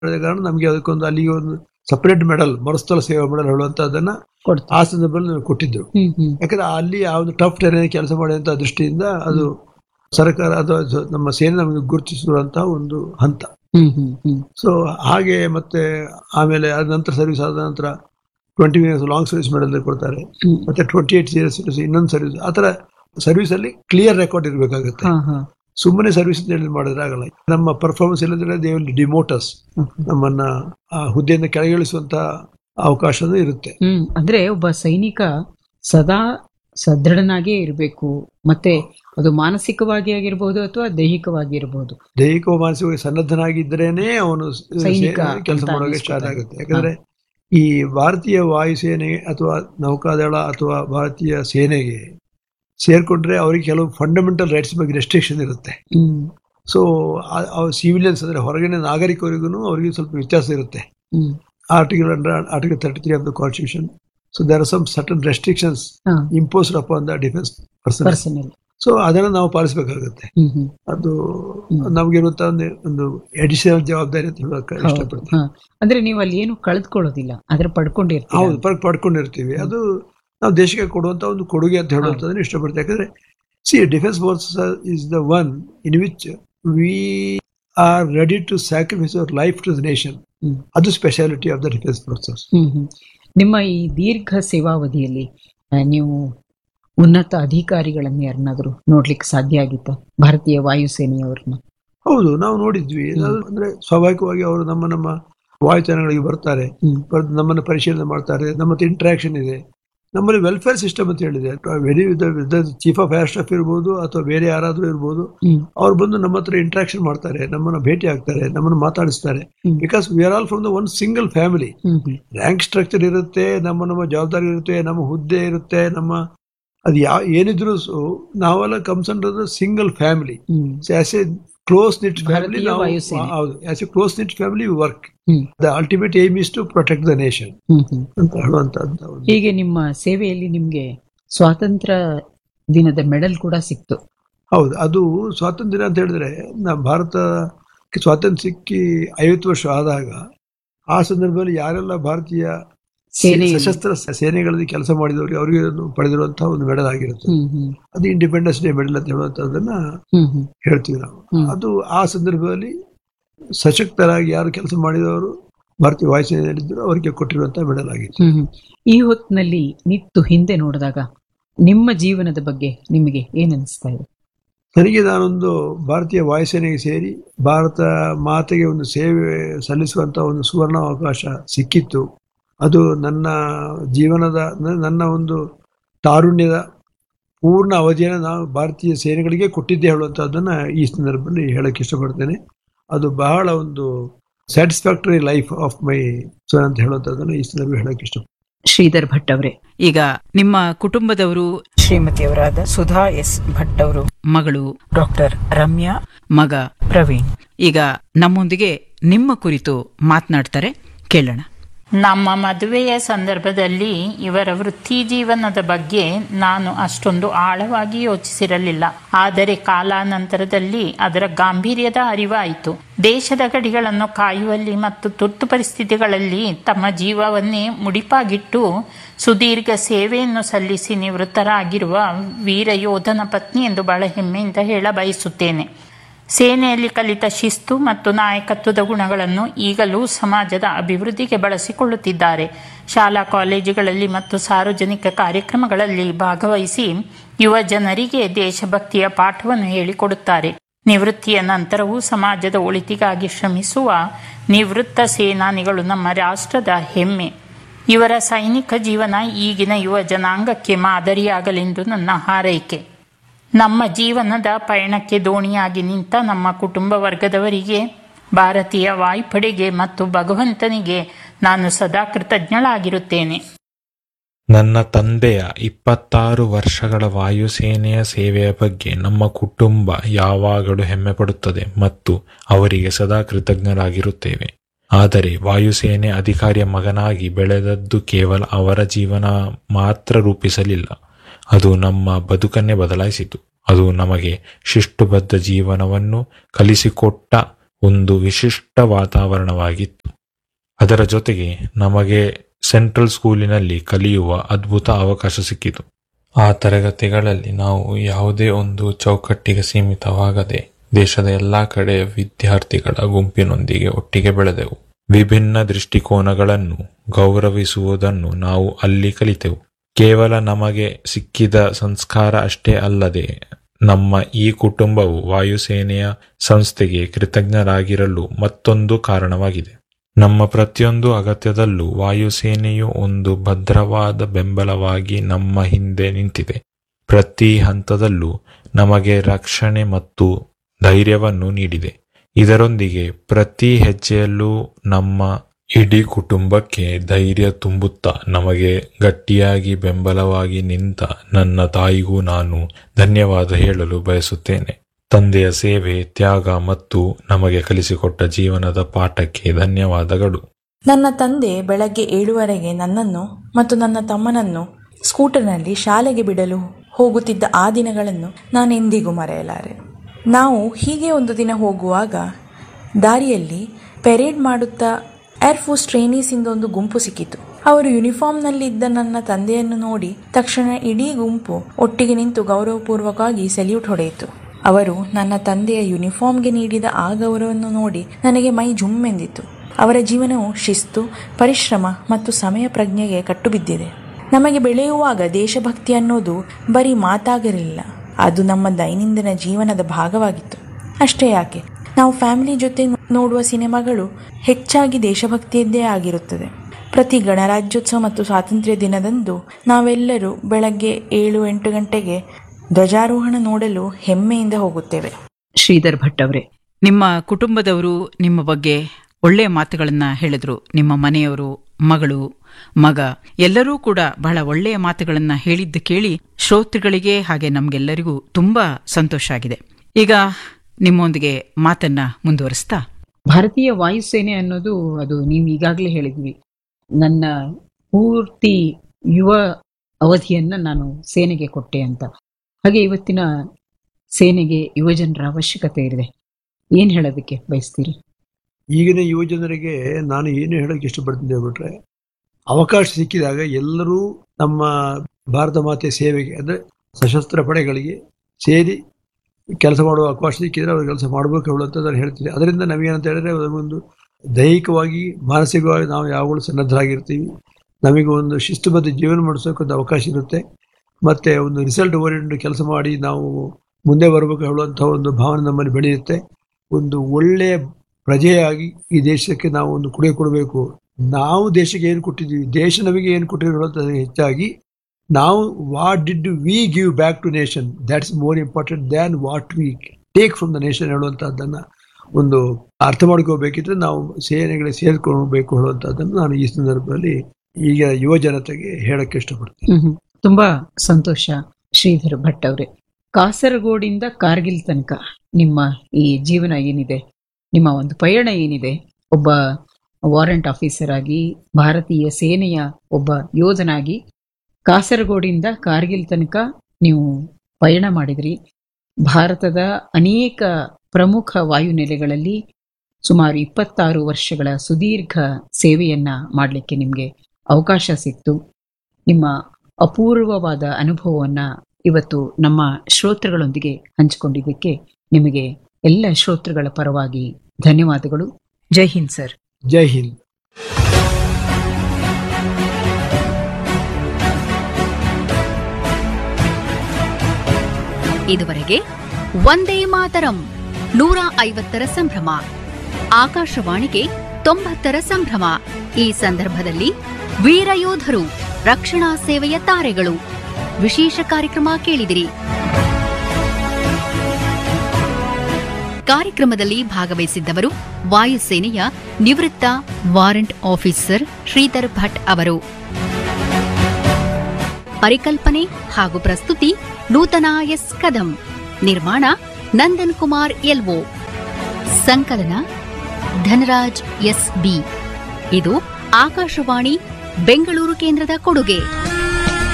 ಮಾಡಿದ ಕಾರಣ ನಮಗೆ ಅದಕ್ಕೊಂದು ಅಲ್ಲಿಗೆ ಒಂದು ಸಪರೇಟ್ ಮೆಡಲ್ ಮರುಸ್ಥಳ ಸೇವಾ ಮೆಡಲ್ ಹೇಳುವಂತದನ್ನ ಕೊಡ್ತಾರೆ ಆ ಸಂದರ್ಭದಲ್ಲಿ ನಮ್ಗೆ ಕೊಟ್ಟಿದ್ರು ಹ್ಮ್ ಹ್ಮ್ ಯಾಕಂದ್ರೆ ಅಲ್ಲಿ ಆ ಒಂದು ಟಫ್ ಟೆರನ್ ಕೆಲಸ ಮಾಡುವಂತ ದೃಷ್ಟಿಯಿಂದ ಅದು ಸರ್ಕಾರ ಅಥವಾ ಅದು ನಮ್ಮ ಸೇನೆ ನಮಗೆ ಗುರುತಿಸಿರುವಂತಹ ಒಂದು ಹಂತ ಹ್ಮ್ ಹ್ಮ್ ಹ್ಮ್ ಸೊ ಹಾಗೆ ಮತ್ತೆ ಆಮೇಲೆ ಅದ ನಂತರ ಸರ್ವಿಸ್ ಆದ ನಂತರ twenty years long service medal ಕೊಡ್ತಾರೆ ಹ್ಮ್. ಮತ್ತೆ ಟ್ವೆಂಟಿ ಏಟ್ ಇಯರ್ಸ್ ಇನ್ನೊಂದು ಸರ್ವಿಸ್ ಆ ಥರ ಸರ್ವಿಸ್ ಅಲ್ಲಿ ಕ್ಲಿಯರ್ ರೆಕಾರ್ಡ್ ಇರಬೇಕಾಗುತ್ತೆ ಹಾ ಹಾ ಸುಮ್ಮನೆ ಸರ್ವಿಸ್ ಅಂತ ಹೇಳಿ ಮಾಡಿದ್ರೆ ಆಗಲ್ಲ ನಮ್ಮ ಪರ್ಫಾರ್ಮೆನ್ಸ್ ಇಲ್ಲದ್ರೆ ದೇ ವಿಲ್ ಡಿಮೋಟಸ್ ಹ್ಮ್. ನಮ್ಮನ್ನ ಆ ಹುದ್ದೆಯಿಂದ ಕೆಳಗಿಳಿಸುವಂತ ಅವಕಾಶ ಇರುತ್ತೆ ಹ್ಮ್ ಅಂದ್ರೆ ಒಬ್ಬ ಸೈನಿಕ ಸದಾ ಸದೃಢನಾಗೇ ಇರಬೇಕು ಮತ್ತೆ ಅದು ಮಾನಸಿಕವಾಗಿ ಆಗಿರ್ಬೋದು ಅಥವಾ ದೈಹಿಕವಾಗಿ ಇರಬಹುದು ದೈಹಿಕ ಮಾನಸಿಕವಾಗಿ ಸನ್ನದ್ಧನಾಗಿದ್ದರೇನೆ ಅವನು ಸೈನಿಕ ಕೆಲಸ ಅಂತ ಮಾಡೋಕೆ ಸ್ಟಾರ್ಟ್ ಅನ್ನಿಸ್ಕೊತಾರೆ. ಆಗುತ್ತೆ ಯಾಕಂದ್ರೆ ಈ ಭಾರತೀಯ ವಾಯುಸೇನೆ ಅಥವಾ ನೌಕಾದಳ ಅಥವಾ ಭಾರತೀಯ ಸೇನೆಗೆ ಸೇರ್ಕೊಂಡ್ರೆ ಅವರಿಗೆ ಕೆಲವು ಫಂಡಮೆಂಟಲ್ ರೈಟ್ಸ್ ಬಗ್ಗೆ ರೆಸ್ಟ್ರಿಕ್ಷನ್ ಇರುತ್ತೆ ಹ್ಮ್ ಸೊ ಸಿವಿಲಿಯನ್ಸ್ ಅಂದ್ರೆ ಹೊರಗಿನ ನಾಗರಿಕರಿಗೂ ಅವರಿಗೆ ಸ್ವಲ್ಪ ವ್ಯತ್ಯಾಸ ಇರುತ್ತೆ hmm article under article thirty three of the constitution so there are some certain restrictions ಹಾ imposed upon the defence person personal so ಅದನ್ನ ನಾವು ಪಾಲಿಸಬೇಕಾಗುತ್ತೆ ಹ್ಮ್ ಹ್ಮ್ ಅದು ಹ್ಮ್. ನಮಗಿರುವಂತ ಒಂದು ಒಂದು ಅಡಿಷನಲ್ ಜವಾಬ್ದಾರಿ ಅಂತ ಹೇಳಕ್ ಹೌದು. ಇಷ್ಟಪಡ್ತೀನಿ ಹಾ. ಅಂದ್ರೆ ನೀವು ಅಲ್ಲಿ ಏನು ಕಳೆದುಕೊಳ್ಳೋದಿಲ್ಲ ಆದ್ರೆ ಪಡ್ಕೊಂಡಿರ್ತೀರ ಹೌದು ಪರ್ ಪಡ್ಕೊಂಡಿರ್ತೀವಿ ಅದು ನಾವು ದೇಶಕ್ಕೆ ಕೊಡುವಂತ ಒಂದು ಕೊಡುಗೆ ಅಂತ ಹೇಳುವಂತದನ್ನ ಇಷ್ಟಪಡ್ತೀವಿ ಯಾಕಂದ್ರೆ see defence force is the one in which we are ready to sacrifice our life to the nation hmm. ಅದು speciality of the defence forces hmm hmm. ನಿಮ್ಮ ಈ ದೀರ್ಘ ಸೇವಾವಧಿಯಲ್ಲಿ ಆ, ನೀವು ಉನ್ನತ ಅಧಿಕಾರಿಗಳನ್ನ ಯಾರನ್ನಾದ್ರೂ ನೋಡ್ಲಿಕ್ಕೆ ಸಾಧ್ಯ ಆಗಿತ್ತ ಭಾರತೀಯ ವಾಯುಸೇನೆಯವ್ರನ್ನ ಹೌದು ನಾವು ನೋಡಿದ್ವಿ ಅದು ಅಂದ್ರೆ ಸ್ವಾಭಾವಿಕವಾಗಿ ಅವರು ನಮ್ಮ ನಮ್ಮ ವಾಯುಯಾನಗಳಿಗೆ ಬರ್ತಾರೆ ಹ್ಮ್. ಬರ್ದು ನಮ್ಮನ್ನು ಪರಿಶೀಲನೆ ಮಾಡ್ತಾರೆ ನಮ್ಮ ಇಂಟ್ರಾಕ್ಷನ್ ಇದೆ ನಮ್ಮಲ್ಲಿ ವೆಲ್ಫೇರ್ ಸಿಸ್ಟಮ್ ಅಂತ ಹೇಳಿದೆ very chief of air staff ಇರ್ಬೋದು ಅಥವಾ ಬೇರೆ ಯಾರಾದ್ರೂ ಇರ್ಬೋದು ಹ್ಮ್ ಅವ್ರು ಬಂದು ನಮ್ಮ ಹತ್ರ ಇಂಟ್ರಾಕ್ಷನ್ ಮಾಡ್ತಾರೆ ನಮ್ಮನ್ನ ಭೇಟಿ ಆಗ್ತಾರೆ ನಮ್ಮನ್ನು ಮಾತಾಡಿಸ್ತಾರೆ hmm. Because we are all from the one single family hmm hmm rank structure ಇರುತ್ತೆ ನಮ್ಮ ನಮ್ಮ ಜವಾಬ್ದಾರಿ ಇರುತ್ತೆ ನಮ್ಮ ಹುದ್ದೆ ಇರುತ್ತೆ ನಮ್ಮ ಅದು ಯಾವ ಏನಿದ್ರು ನಾವೆಲ್ಲ comes under the single family hmm as a close knit family ಭಾರತೀಯ ವಾಯುಸೇನೆ. ಹೌದು as a close knit family work hmm the ultimate aim is to protect the nation hmm hmm ಅಂತ ಹೇಳುವಂತದ್ದು ಒಂದು- ಹೀಗೆ ನಿಮ್ಮ ಸೇವೆಯಲ್ಲಿ ನಿಮ್ಗೆ ಸ್ವಾತಂತ್ರ್ಯ ದಿನದ ಮೆಡಲ್ ಕೂಡ ಸಿಕ್ತು ಹೌದು ಅದು ಸ್ವಾತಂತ್ರ್ಯ ದಿನ ಅಂತ ಹೇಳಿದ್ರೆ ನಮ್ಮ ಭಾರತ ಸ್ವಾತಂತ್ರ್ಯ ಸಿಕ್ಕಿ ಐವತ್ತು ವರ್ಷ ಆದಾಗ ಆ ಸಂದರ್ಭದಲ್ಲಿ ಯಾರೆಲ್ಲ ಭಾರತೀಯ ಸೇನೆಯಲ್ಲಿ. ಸಶಸ್ತ್ರ ಸೇನೆಗಳಲ್ಲಿ ಕೆಲಸ ಮಾಡಿದವರಿಗೆ ಅವರಿಗೆ ಪಡೆದಿರುವಂತಹ ಒಂದು ಮೆಡಲ್ ಆಗಿರುತ್ತೆ ಹ್ಮ್ ಹ್ಮ್ ಅದು ಇಂಡಿಪೆಂಡೆನ್ಸ್ ಡೇ ಮೆಡಲ್ ಅಂತ ಹೇಳುವಂತದನ್ನ ಹ್ಮ್ ಹ್ಮ್ ಹೇಳ್ತೀವಿ ನಾವು ಹ್ಮ್. ಅದು ಆ ಸಂದರ್ಭದಲ್ಲಿ ಸಶಕ್ತರಾಗಿ ಯಾರು ಕೆಲಸ ಮಾಡಿದವರು ಭಾರತೀಯ ವಾಯುಸೇನೆಯಲ್ಲಿದ್ದರು ಅವರಿಗೆ ಕೊಟ್ಟಿರುವಂತಹ ಮೆಡಲ್ ಆಗಿತ್ತು ಹ್ಮ್ ಹ್ಮ್. ಈ ಹೊತ್ತಿನಲ್ಲಿ ನಿತ್ತು ಹಿಂದೆ ನೋಡಿದಾಗ ನಿಮ್ಮ ಜೀವನದ ಬಗ್ಗೆ ನಿಮಗೆ ಏನ್ ಅನಿಸ್ತಾ ಇದೆ ನನಗೆ ನಾನೊಂದು ಭಾರತೀಯ ವಾಯುಸೇನೆಗೆ ಸೇರಿ ಭಾರತ ಮಾತೆಗೆ ಒಂದು ಸೇವೆ ಸಲ್ಲಿಸುವಂತ ಒಂದು ಸುವರ್ಣ ಅವಕಾಶ ಸಿಕ್ಕಿತ್ತು ಅದು ನನ್ನ ಜೀವನದ ನ- ನನ್ನ ಒಂದು ತಾರುಣ್ಯದ ಪೂರ್ಣ ಅವಧಿಯನ್ನು ನಾವು ಭಾರತೀಯ ಸೇನೆಗಳಿಗೆ ಕೊಟ್ಟಿದ್ದೆ ಹೇಳುವಂತಹದ್ದನ್ನ ಈ ಸಂದರ್ಭದಲ್ಲಿ ಹೇಳಕ್ ಇಷ್ಟಪಡ್ತೇನೆ ಅದು ಬಹಳ ಒಂದು satisfactory life of my son ಅಂತ ಹೇಳುವಂತಹದ್ದನ್ನ ಈ ಸಂದರ್ಭ ಹೇಳಕ್ ಇಷ್ಟ ಶ್ರೀಧರ್ ಭಟ್ ಅವರೇ ಈಗ ನಿಮ್ಮ ಕುಟುಂಬದವರು ಶ್ರೀಮತಿಯವರಾದ ಸುಧಾ ಎಸ್ ಭಟ್ ಅವರು ಮಗಳು ಡಾಕ್ಟರ್ ರಮ್ಯಾ ಮಗ ಪ್ರವೀಣ್ ಈಗ ನಮ್ಮೊಂದಿಗೆ ನಿಮ್ಮ ಕುರಿತು ಮಾತನಾಡ್ತಾರೆ ಕೇಳೋಣ ನಮ್ಮ ಮದುವೆಯ ಸಂದರ್ಭದಲ್ಲಿ ಇವರ ವೃತ್ತಿ ಜೀವನದ ಬಗ್ಗೆ ನಾನು ಅಷ್ಟೊಂದು ಆಳವಾಗಿ ಯೋಚಿಸಿರಲಿಲ್ಲ ಆದರೆ ಕಾಲಾನಂತರದಲ್ಲಿ ಅದರ ಗಾಂಭೀರ್ಯದ ಅರಿವಾಯಿತು ದೇಶದ ಗಡಿಗಳನ್ನು ಕಾಯುವಲ್ಲಿ ಮತ್ತು ತುರ್ತು ಪರಿಸ್ಥಿತಿಗಳಲ್ಲಿ ತಮ್ಮ ಜೀವವನ್ನೇ ಮುಡಿಪಾಗಿಟ್ಟು ಸುದೀರ್ಘ ಸೇವೆಯನ್ನು ಸಲ್ಲಿಸಿ ನಿವೃತ್ತರಾಗಿರುವ ವೀರ ಯೋಧನ ಪತ್ನಿ ಎಂದು ಬಹಳ ಹೆಮ್ಮೆಯಿಂದ ಹೇಳ ಬಯಸುತ್ತೇನೆ ಸೇನೆಯಲ್ಲಿ ಕಲಿತ ಶಿಸ್ತು ಮತ್ತು ನಾಯಕತ್ವದ ಗುಣಗಳನ್ನು ಈಗಲೂ ಸಮಾಜದ ಅಭಿವೃದ್ಧಿಗೆ ಬಳಸಿಕೊಳ್ಳುತ್ತಿದ್ದಾರೆ ಶಾಲಾ ಕಾಲೇಜುಗಳಲ್ಲಿ ಮತ್ತು ಸಾರ್ವಜನಿಕ ಕಾರ್ಯಕ್ರಮಗಳಲ್ಲಿ ಭಾಗವಹಿಸಿ ಯುವ ಜನರಿಗೆ ದೇಶಭಕ್ತಿಯ ಪಾಠವನ್ನು ಹೇಳಿಕೊಡುತ್ತಾರೆ ನಿವೃತ್ತಿಯ ನಂತರವೂ ಸಮಾಜದ ಒಳಿತಿಗಾಗಿ ಶ್ರಮಿಸುವ ನಿವೃತ್ತ ಸೇನಾನಿಗಳು ನಮ್ಮ ರಾಷ್ಟ್ರದ ಹೆಮ್ಮೆ ಇವರ ಸೈನಿಕ ಜೀವನ ಈಗಿನ ಯುವ ಜನಾಂಗಕ್ಕೆ ಮಾದರಿಯಾಗಲೆಂದು ನನ್ನ ಹಾರೈಕೆ ನಮ್ಮ ಜೀವನದ ಪಯಣಕ್ಕೆ ದೋಣಿಯಾಗಿ ನಿಂತ ನಮ್ಮ ಕುಟುಂಬ ವರ್ಗದವರಿಗೆ ಭಾರತೀಯ ವಾಯುಪಡೆಗೆ ಮತ್ತು ಭಗವಂತನಿಗೆ ನಾನು ಸದಾ ಕೃತಜ್ಞಳಾಗಿರುತ್ತೇನೆ ನನ್ನ ತಂದೆಯ ಇಪ್ಪತ್ತಾರು ವರ್ಷಗಳ ವಾಯುಸೇನೆಯ ಸೇವೆಯ ಬಗ್ಗೆ ನಮ್ಮ ಕುಟುಂಬ ಯಾವಾಗಲೂ ಹೆಮ್ಮೆ ಪಡುತ್ತದೆ ಮತ್ತು ಅವರಿಗೆ ಸದಾ ಕೃತಜ್ಞರಾಗಿರುತ್ತೇವೆ ಆದರೆ ವಾಯುಸೇನೆ ಅಧಿಕಾರಿಯ ಮಗನಾಗಿ ಬೆಳೆದದ್ದು ಕೇವಲ ಅವರ ಜೀವನ ಮಾತ್ರ ರೂಪಿಸಲಿಲ್ಲ ಅದು ನಮ್ಮ ಬದುಕನ್ನೇ ಬದಲಾಯಿಸಿತು ಅದು ನಮಗೆ ಶಿಷ್ಟುಬದ್ಧ ಜೀವನವನ್ನು ಕಲಿಸಿಕೊಟ್ಟ ಒಂದು ವಿಶಿಷ್ಟ ವಾತಾವರಣವಾಗಿತ್ತು ಅದರ ಜೊತೆಗೆ ನಮಗೆ ಸೆಂಟ್ರಲ್ ಸ್ಕೂಲಿನಲ್ಲಿ ಕಲಿಯುವ ಅದ್ಭುತ ಅವಕಾಶ ಸಿಕ್ಕಿತು ಆ ತರಗತಿಗಳಲ್ಲಿ ನಾವು ಯಾವುದೇ ಒಂದು ಚೌಕಟ್ಟಿಗೆ ಸೀಮಿತವಾಗದೆ ದೇಶದ ಎಲ್ಲಾ ಕಡೆಯ ವಿದ್ಯಾರ್ಥಿಗಳ ಗುಂಪಿನೊಂದಿಗೆ ಒಟ್ಟಿಗೆ ಬೆಳೆದೆವು ವಿಭಿನ್ನ ದೃಷ್ಟಿಕೋನಗಳನ್ನು ಗೌರವಿಸುವುದನ್ನು ನಾವು ಅಲ್ಲಿ ಕಲಿತೆವು ಕೇವಲ ನಮಗೆ ಸಿಕ್ಕಿದ ಸಂಸ್ಕಾರ ಅಷ್ಟೇ ಅಲ್ಲದೆ ನಮ್ಮ ಈ ಕುಟುಂಬವು ವಾಯುಸೇನೆಯ ಸಂಸ್ಥೆಗೆ ಕೃತಜ್ಞರಾಗಿರಲು ಮತ್ತೊಂದು ಕಾರಣವಾಗಿದೆ ನಮ್ಮ ಪ್ರತಿಯೊಂದು ಅಗತ್ಯದಲ್ಲೂ ವಾಯುಸೇನೆಯು ಒಂದು ಭದ್ರವಾದ ಬೆಂಬಲವಾಗಿ ನಮ್ಮ ಹಿಂದೆ ನಿಂತಿದೆ ಪ್ರತಿ ಹಂತದಲ್ಲೂ ನಮಗೆ ರಕ್ಷಣೆ ಮತ್ತು ಧೈರ್ಯವನ್ನು ನೀಡಿದೆ ಇದರೊಂದಿಗೆ ಪ್ರತಿ ಹೆಜ್ಜೆಯಲ್ಲೂ ನಮ್ಮ ಇಡೀ ಕುಟುಂಬಕ್ಕೆ ಧೈರ್ಯ ತುಂಬುತ್ತಾ ನಮಗೆ ಗಟ್ಟಿಯಾಗಿ ಬೆಂಬಲವಾಗಿ ನಿಂತ ನನ್ನ ತಾಯಿಗೂ ನಾನು ಧನ್ಯವಾದ ಹೇಳಲು ಬಯಸುತ್ತೇನೆ ತಂದೆಯ ಸೇವೆ ತ್ಯಾಗ ಮತ್ತು ನಮಗೆ ಕಲಿಸಿಕೊಟ್ಟ ಜೀವನದ ಪಾಠಕ್ಕೆ ಧನ್ಯವಾದಗಳು ನನ್ನ ತಂದೆ ಬೆಳಗ್ಗೆ ಏಳುವರೆಗೆ ನನ್ನನ್ನು ಮತ್ತು ನನ್ನ ತಮ್ಮನನ್ನು ಸ್ಕೂಟರ್ನಲ್ಲಿ ಶಾಲೆಗೆ ಬಿಡಲು ಹೋಗುತ್ತಿದ್ದ ಆ ದಿನಗಳನ್ನು ನಾನೆಂದಿಗೂ ಮರೆಯಲಾರೆ ನಾವು ಹೀಗೆ ಒಂದು ದಿನ ಹೋಗುವಾಗ ದಾರಿಯಲ್ಲಿ ಪೆರೇಡ್ ಮಾಡುತ್ತಾ ಏರ್ಫೋರ್ಸ್ ಟ್ರೈನೀಸಿಂದ ಒಂದು ಗುಂಪು ಸಿಕ್ಕಿತು ಅವರು ಯೂನಿಫಾರ್ಮ್ನಲ್ಲಿದ್ದ ನನ್ನ ತಂದೆಯನ್ನು ನೋಡಿ ತಕ್ಷಣ ಇಡೀ ಗುಂಪು ಒಟ್ಟಿಗೆ ನಿಂತು ಗೌರವಪೂರ್ವಕವಾಗಿ ಸೆಲ್ಯೂಟ್ ಹೊಡೆಯಿತು ಅವರು ನನ್ನ ತಂದೆಯ ಯೂನಿಫಾರ್ಮ್ಗೆ ನೀಡಿದ ಆ ಗೌರವವನ್ನು ನೋಡಿ ನನಗೆ ಮೈ ಜುಮ್ಮೆಂದಿತು ಅವರ ಜೀವನವು ಶಿಸ್ತು ಪರಿಶ್ರಮ ಮತ್ತು ಸಮಯ ಪ್ರಜ್ಞೆಗೆ ಕಟ್ಟುಬಿದ್ದಿದೆ ನಮಗೆ ಬೆಳೆಯುವಾಗ ದೇಶಭಕ್ತಿ ಅನ್ನೋದು ಬರೀ ಮಾತಾಗಿರಲಿಲ್ಲ ಅದು ನಮ್ಮ ದೈನಂದಿನ ಜೀವನದ ಭಾಗವಾಗಿತ್ತು ಅಷ್ಟೇ ಯಾಕೆ ನಾವು ಫ್ಯಾಮಿಲಿ ಜೊತೆ ನೋಡುವ ಸಿನಿಮಾಗಳು ಹೆಚ್ಚಾಗಿ ದೇಶಭಕ್ತಿಯದ್ದೇ ಆಗಿರುತ್ತದೆ ಪ್ರತಿ ಗಣರಾಜ್ಯೋತ್ಸವ ಮತ್ತು ಸ್ವಾತಂತ್ರ್ಯ ದಿನದಂದು ನಾವೆಲ್ಲರೂ ಬೆಳಗ್ಗೆ ಏಳು ಎಂಟು ಗಂಟೆಗೆ ಧ್ವಜಾರೋಹಣ ನೋಡಲು ಹೆಮ್ಮೆಯಿಂದ ಹೋಗುತ್ತೇವೆ ಶ್ರೀಧರ್ ಭಟ್ ಅವರೇ ನಿಮ್ಮ ಕುಟುಂಬದವರು ನಿಮ್ಮ ಬಗ್ಗೆ ಒಳ್ಳೆಯ ಮಾತುಗಳನ್ನ ಹೇಳಿದ್ರು ನಿಮ್ಮ ಮನೆಯವರು ಮಗಳು ಮಗ ಎಲ್ಲರೂ ಕೂಡ ಬಹಳ ಒಳ್ಳೆಯ ಮಾತುಗಳನ್ನ ಹೇಳಿದ್ದು ಕೇಳಿ ಶ್ರೋತೃಗಳಿಗೆ ಹಾಗೆ ನಮ್ಗೆಲ್ಲರಿಗೂ ತುಂಬಾ ಸಂತೋಷ ಆಗಿದೆ ಈಗ ನಿಮ್ಮೊಂದಿಗೆ ಮಾತನ್ನ ಮುಂದುವರಿಸ್ತಾ ಭಾರತೀಯ ವಾಯುಸೇನೆ ಅನ್ನೋದು ಅದು ನೀವು ಈಗಾಗಲೇ ಹೇಳಿದ್ವಿ ನನ್ನ ಪೂರ್ತಿ ಯುವ ಅವಧಿಯನ್ನ ನಾನು ಸೇನೆಗೆ ಕೊಟ್ಟೆ ಅಂತ ಹಾಗೆ ಇವತ್ತಿನ ಸೇನೆಗೆ ಯುವಜನರ ಅವಶ್ಯಕತೆ ಇದೆ ಏನ್ ಹೇಳೋದಕ್ಕೆ ಬಯಸ್ತೀರಿ ಈಗಿನ ಯುವಜನರಿಗೆ ನಾನು ಏನು ಹೇಳೋಕೆ ಇಷ್ಟಪಡ್ತೀನಿ ಹೇಳ್ಬಿಟ್ರೆ ಅವಕಾಶ ಸಿಕ್ಕಿದಾಗ ಎಲ್ಲರೂ ನಮ್ಮ ಭಾರತ ಮಾತೆ ಸೇವೆಗೆ ಅಂದರೆ ಸಶಸ್ತ್ರ ಪಡೆಗಳಿಗೆ ಸೇರಿ ಕೆಲಸ ಮಾಡುವ ಅವಕಾಶ ಸಿಕ್ಕಿದ್ರೆ ಅವ್ರು ಕೆಲಸ ಮಾಡಬೇಕು ಹೇಳುವಂತ ನಾನು ಹೇಳ್ತೀನಿ ಅದರಿಂದ ನಮಗೇನಂತ ಹೇಳಿದ್ರೆ ಒಂದು ದೈಹಿಕವಾಗಿ ಮಾನಸಿಕವಾಗಿ ನಾವು ಯಾವಾಗಲೂ ಸನ್ನದ್ಧರಾಗಿರ್ತೀವಿ ನಮಗೆ ಒಂದು ಶಿಸ್ತುಬದ್ಧ ಜೀವನ ಮಾಡಿಸೋಕೆ ಒಂದು ಅವಕಾಶ ಇರುತ್ತೆ ಮತ್ತೆ ಒಂದು ರಿಸಲ್ಟ್ ಓರಿಯೆಂಟ್ ಕೆಲಸ ಮಾಡಿ ನಾವು ಮುಂದೆ ಬರಬೇಕು ಹೇಳುವಂಥ ಒಂದು ಭಾವನೆ ನಮ್ಮಲ್ಲಿ ಬೆಳೆಯುತ್ತೆ ಒಂದು ಒಳ್ಳೆಯ ಪ್ರಜೆಯಾಗಿ ಈ ದೇಶಕ್ಕೆ ನಾವು ಒಂದು ಕೊಡುಗೆ ಕೊಡಬೇಕು ನಾವು ದೇಶಕ್ಕೆ ಏನು ಕೊಟ್ಟಿದ್ದೀವಿ ದೇಶ ನಮಗೆ ಏನು ಕೊಟ್ಟಿರೋದು ಹೆಚ್ಚಾಗಿ ನಾವು what did we give back to nation that's more important than what we take from the nation ಹೇಳುವಂತಹದ್ದನ್ನ ಒಂದು ಅರ್ಥ ಮಾಡ್ಕೋಬೇಕಿದ್ರೆ ನಾವು ಸೇನೆಗಳಿಗೆ ಸೇರ್ಕೊಳ್ಬೇಕು ಹೇಳುವಂತಹದ್ದನ್ನು ನಾನು ಈ ಸಂದರ್ಭದಲ್ಲಿ ಈಗ ಯುವ ಜನತೆಗೆ ಹೇಳಕ್ಕೆ ಇಷ್ಟಪಡ್ತೀನಿ ಹ್ಮ್ ತುಂಬಾ ಸಂತೋಷ ಶ್ರೀಧರ್ ಭಟ್ ಅವರೇ ಕಾಸರಗೋಡಿಂದ ಕಾರ್ಗಿಲ್ ತನಕ ನಿಮ್ಮ ಈ ಜೀವನ ಏನಿದೆ ನಿಮ್ಮ ಒಂದು ಪಯಣ ಏನಿದೆ ಒಬ್ಬ ವಾರೆಂಟ್ ಆಫೀಸರ್ ಆಗಿ ಭಾರತೀಯ ಸೇನೆಯ ಒಬ್ಬ ಯೋಧನಾಗಿ ಕಾಸರಗೋಡಿಂದ ಕಾರ್ಗಿಲ್ ತನಕ ನೀವು ಪಯಣ ಮಾಡಿದ್ರಿ ಭಾರತದ ಅನೇಕ ಪ್ರಮುಖ ವಾಯುನೆಲೆಗಳಲ್ಲಿ ಸುಮಾರು ಇಪ್ಪತ್ತಾರು ವರ್ಷಗಳ ಸುದೀರ್ಘ ಸೇವೆಯನ್ನ ಮಾಡಲಿಕ್ಕೆ ನಿಮಗೆ ಅವಕಾಶ ಸಿಕ್ತು ನಿಮ್ಮ ಅಪೂರ್ವವಾದ ಅನುಭವವನ್ನ ಇವತ್ತು ನಮ್ಮ ಶ್ರೋತೃಗಳೊಂದಿಗೆ ಹಂಚಿಕೊಂಡಿದ್ದಕ್ಕೆ ನಿಮಗೆ ಎಲ್ಲ ಶ್ರೋತೃಗಳ ಪರವಾಗಿ ಧನ್ಯವಾದಗಳು ಜೈ ಹಿಂದ್ ಸರ್ ಜೈ ಹಿಂದ್ ಇದುವರೆಗೆ ಒಂದೇ ಮಾತರಂ ನೂರ ಐವತ್ತರ ಸಂಭ್ರಮ ಆಕಾಶವಾಣಿಗೆ ತೊಂಬತ್ತರ ಸಂಭ್ರಮ ಈ ಸಂದರ್ಭದಲ್ಲಿ ವೀರಯೋಧರು ರಕ್ಷಣಾ ಸೇವೆಯ ತಾರೆಗಳು ವಿಶೇಷ ಕಾರ್ಯಕ್ರಮ ಕೇಳಿದಿರಿ ಕಾರ್ಯಕ್ರಮದಲ್ಲಿ ಭಾಗವಹಿಸಿದ್ದವರು ವಾಯುಸೇನೆಯ ನಿವೃತ್ತ ವಾರೆಂಟ್ ಆಫೀಸರ್ ಶ್ರೀಧರ್ ಭಟ್ ಅವರು ಪರಿಕಲ್ಪನೆ ಹಾಗೂ ಪ್ರಸ್ತುತಿ ನೂತನ ಎಸ್ ಕದಂ ನಿರ್ಮಾಣ ನಂದನ್ ಕುಮಾರ್ ಎಲ್ಒ ಸಂಕಲನ ಧನರಾಜ್ ಎಸ್ ಬಿ ಇದು ಆಕಾಶವಾಣಿ ಬೆಂಗಳೂರು ಕೇಂದ್ರದ ಕೊಡುಗೆ